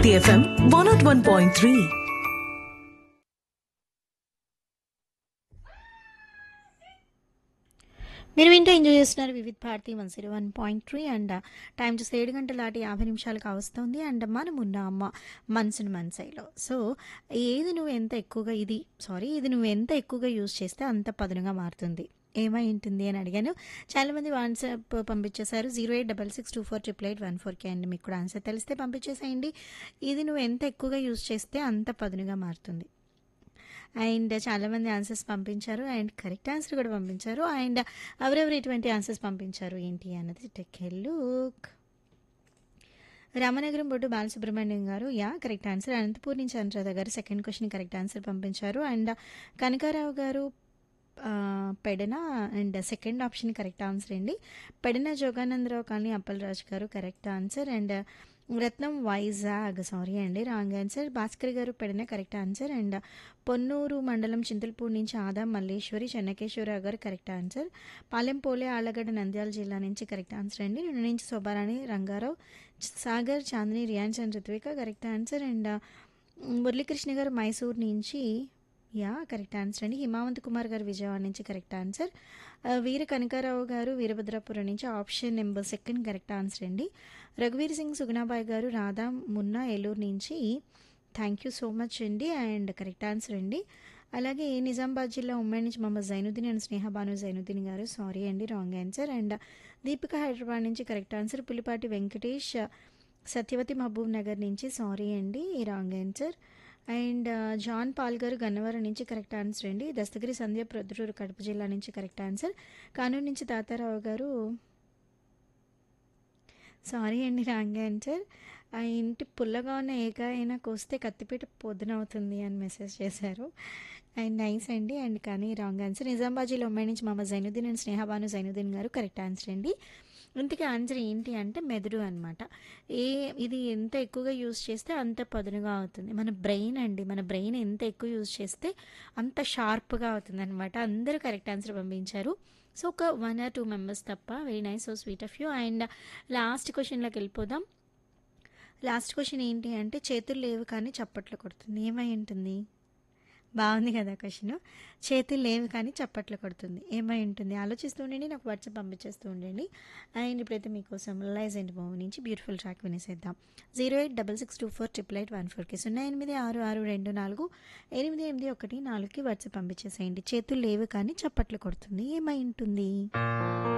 Hiti FM 101.3. మీరు వింటే enjoy చేస్తున్నారు Vividh Bharati one zero one point three and time చూస్తే ఏడు గంటల దాటి యాభై నిమిషాలకు వస్తుంది అండ్ మనం ఉన్న అమ్మ మనసును మనసైలో సో ఏది నువ్వు ఎంత ఎక్కువగా ఇది సారీ ఇది నువ్వు ఎంత ఎక్కువగా యూజ్ చేస్తే అంత పదునుగా మారుతుంది ఏమై ఉంటుంది అని అడిగాను చాలామంది వాట్సాప్ పంపించేశారు zero eight double six two four triple eight one ఫోర్కి అండి మీకు కూడా ఆన్సర్ తెలిస్తే పంపించేసేయండి ఇది నువ్వు ఎంత ఎక్కువగా యూజ్ చేస్తే అంత పదునుగా మారుతుంది అండ్ చాలామంది ఆన్సర్స్ పంపించారు అండ్ కరెక్ట్ ఆన్సర్ కూడా పంపించారు అండ్ ఎవరెవరు ఎటువంటి ఆన్సర్స్ పంపించారు ఏంటి అన్నది టెక్ లుక్ రామనగరం బొడ్డు బాలసుబ్రహ్మణ్యం గారు యా కరెక్ట్ ఆన్సర్ అనంతపూర్ నుంచి అనురాధ గారు సెకండ్ క్వశ్చన్ కరెక్ట్ ఆన్సర్ పంపించారు అండ్ కనకారావు గారు ఆ, Pedana and second option correct answer అండి పెడన జోగానందరావు కానీ అప్పలరాజు గారు correct answer and Ratnam Vizag sorry అండి రాంగ్ ఆన్సర్ భాస్కర్ గారు Pedana correct answer and Ponnuru మండలం చింతలపూడి నుంచి ఆదా మల్లేశ్వరి చెన్నకేశ్వరరావు గారు కరెక్ట్ ఆన్సర్ పాలెంపోలే ఆళ్ళగడ్డ నంద్యాల జిల్లా నుంచి కరెక్ట్ ఆన్సర్ అండి నుండి నుంచి Shobharani Rangarao Sagar Chandini Riyan Chandra Ritvika correct answer and Muralikrishna గారు మైసూర్ నుంచి యా కరెక్ట్ ఆన్సర్ అండి హిమావంత్ కుమార్ గారు విజయవాడ నుంచి కరెక్ట్ ఆన్సర్ ఆ, వీర కనకారావు గారు వీరభద్రాపురం నుంచి option number second correct answer అండి రఘువీర్ సింగ్ సుగుణాబాయ్ గారు రాధా మున్నా ఏలూరు నుంచి థ్యాంక్ యూ సో మచ్ అండి అండ్ కరెక్ట్ ఆన్సర్ అండి అలాగే నిజామాబాద్ జిల్లా ఉమ్మడి నుంచి మహమ్మద్ జైనుద్దీన్ అండ్ స్నేహ బాను జైనుద్దీన్ గారు సారీ అండి wrong answer and Deepika Hyderabad నుంచి కరెక్ట్ ఆన్సర్ పులిపాటి వెంకటేష్ సత్యవతి మహబూబ్ నగర్ నుంచి సారీ అండి wrong answer and John Paul గారు గన్నవరం నుంచి కరెక్ట్ ఆన్సర్ అండి దస్తగిరి సంధ్య ప్రొద్దుటూరు కడప జిల్లా నుంచి కరెక్ట్ ఆన్సర్ కానూరు నుంచి తాతారావు గారు సారీ అండి రాంగ్ ఆన్సర్ ఆ ఇంటి పుల్లగా ఉన్న ఏకాయన కోస్తే కత్తిపీట పొద్దునవుతుంది అని మెసేజ్ చేశారు అండ్ నైస్ అండి అండ్ కానీ రాంగ్ ఆన్సర్ నిజామాబాద్ జిల్లా ఉమ్మాయి నుంచి మామ జైనుద్దీన్ అండ్ స్నేహబాను జైనుద్దీన్ గారు కరెక్ట్ ఆన్సర్ అండి ఇంతకీ ఆన్సర్ ఏంటి అంటే మెదడు అనమాట ఏ ఇది ఎంత ఎక్కువగా యూజ్ చేస్తే అంత పదునుగా అవుతుంది మన బ్రెయిన్ అండి మన బ్రెయిన్ ఎంత ఎక్కువ యూజ్ చేస్తే అంత షార్ప్గా అవుతుంది అనమాట అందరూ కరెక్ట్ ఆన్సర్ పంపించారు సో ఒక వన్ ఆర్ టూ మెంబర్స్ తప్ప very nice so sweet of you and last క్వశ్చన్లోకి వెళ్ళిపోదాం లాస్ట్ క్వశ్చన్ ఏంటి అంటే చేతులు లేవు కానీ చప్పట్లు కొడుతుంది ఏమై ఉంటుంది బాగుంది కదా క్వశ్చన్ చేతులు లేవు కానీ చప్పట్లు కొడుతుంది ఏమై ఉంటుంది ఆలోచిస్తూ ఉండండి నాకు వాట్సాప్ పంపించేస్తూ ఉండండి అండ్ ఇప్పుడైతే మీకోసం లైజ్ అండ్ మూవీ నుంచి బ్యూటిఫుల్ ట్రాక్ వినేసేద్దాం zero eight double six two four triple eight one ఫోర్కి సున్నా ఎనిమిది ఆరు ఆరు రెండు నాలుగు ఎనిమిది ఎనిమిది ఒకటి నాలుగుకి వాట్సాప్ పంపించేసేయండి చేతులు లేవు కానీ చప్పట్లు కొడుతుంది ఏమై ఉంటుంది